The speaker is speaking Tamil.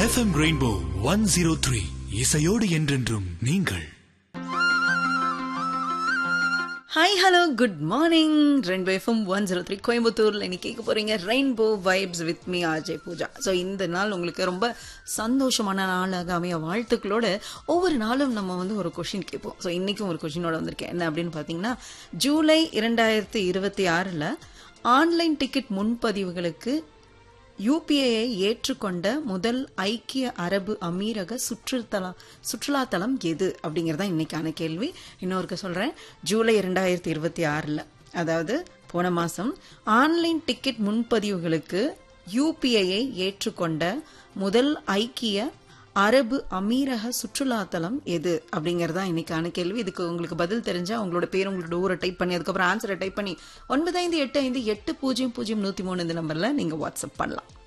FM Rainbow one zero three இசையோடு என்றென்றும் நீங்கள் hi hello good morning Rainbow FM one zero three கோயம்புத்தூரில் இன்னைக்கு கேட்க போறீங்க Rainbow vibes with me Ajay Pooja so இந்த நாள் உங்களுக்கு ரொம்ப சந்தோஷமான நாளாக அமைய வாழ்த்துக்களோட ஒவ்வொரு நாளும் நம்ம வந்து ஒரு கொஷின் கேட்போம் ஸோ இன்னைக்கும் ஒரு கொஷினோட வந்திருக்கேன் என்ன அப்படின்னு பார்த்தீங்கன்னா ஜூலை இரண்டாயிரத்தி இருபத்தி ஆறில் ஆன்லைன் டிக்கெட் முன்பதிவுகளுக்கு யூபிஐயை ஏற்றுக்கொண்ட முதல் ஐக்கிய அரபு அமீரக சுற்றுத்தலம் சுற்றுலாத்தலம் எது அப்படிங்கறதா இன்னைக்கான கேள்வி இன்னொருக்க சொல்றேன் ஜூலை இரண்டாயிரத்தி இருபத்தி ஆறுல அதாவது போன மாசம் ஆன்லைன் டிக்கெட் முன்பதிவுகளுக்கு யூபிஐயை ஏற்றுக்கொண்ட முதல் ஐக்கிய அரபு அமீரக சுற்றுலாத்தலம் எது அப்படிங்கறதா இன்னைக்கான கேள்வி இதுக்கு உங்களுக்கு பதில் தெரிஞ்சா உங்களோட பேர் உங்களோட ஊரை டைப் பண்ணி அதுக்கப்புறம் ஆன்சரை டைப் பண்ணி ஒன்பது ஐந்து எட்டு ஐந்து எட்டு பூஜ்ஜியம் பூஜ்ஜியம் நூத்தி மூணு இந்த நம்பர்ல நீங்க வாட்ஸ்அப் பண்ணலாம்